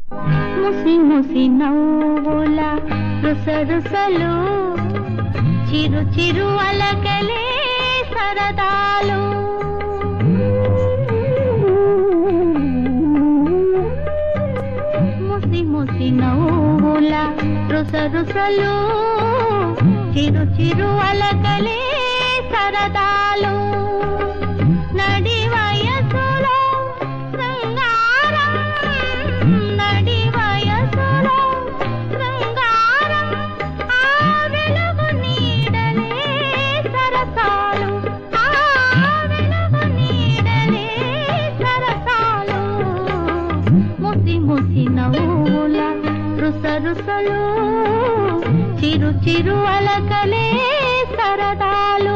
ముసి ముసి నవ్వుల రుసరుసలు చిరు చిరు అలకలే సరదాలు ముసి ముసి నవ్వుల రుసరుసలు చిరు చిరు అలకలే సరదాలు నడి వయసులో శృంగారం నడి వయసులో శృంగారం ఆ వెలుగు నీడలే సరసాలు ఆ వెలుగు నీడలే సరసాలు ముసి ముసి నవ్వుల రుస రుసలు చిరు చిరు అలకలే సరదాలు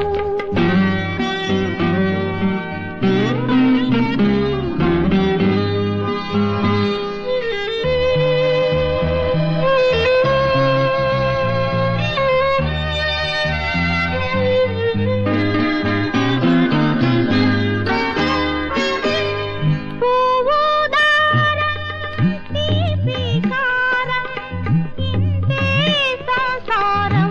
పువ్వుదారం తీపి కారం ఇంతే సంసారం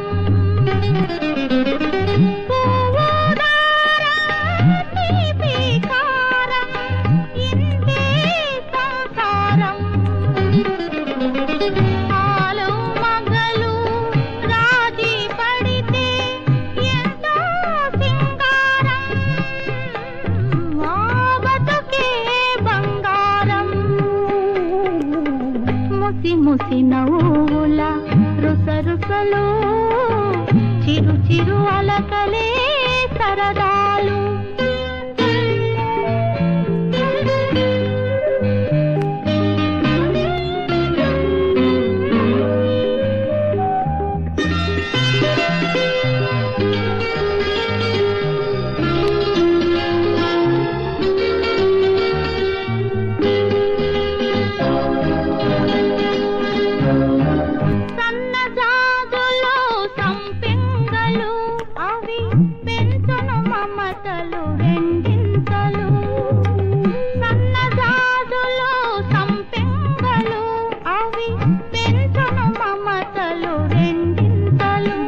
పువ్వుదారం తీపి కారం ఇంతే సంసారం ఆలు మగలు రాజీ పడితే ఎంతో సింగారం ఆ బతుకే బంగారం ముసి ముసి నవ్వుల రుస రుసలు చిరు చిరు అలకలే సరదాలు సన్నజాజులు సంపెంగలు అవి పెంచును మమతలు రెండింతలు సన్నజాజులు సంపెంగలు అవి పెంచును మమతలు రెండింతలు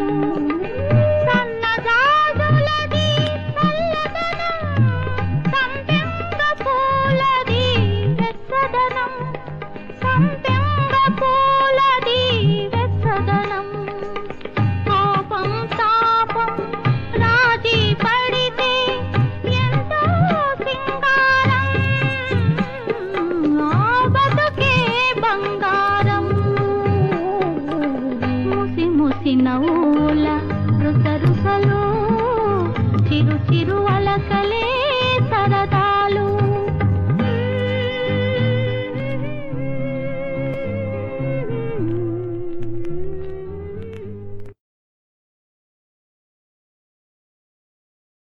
సన్నజాజులది చల్లదనం సంపెంగ పూలది వెచ్చదనం సంపెంగ పూలది వెచ్చదనం కోపం తాపం రాజీ పడితే ఎంతో సింగారం ఆ బతుకే బంగారం ముసి ముసి నవ్వుల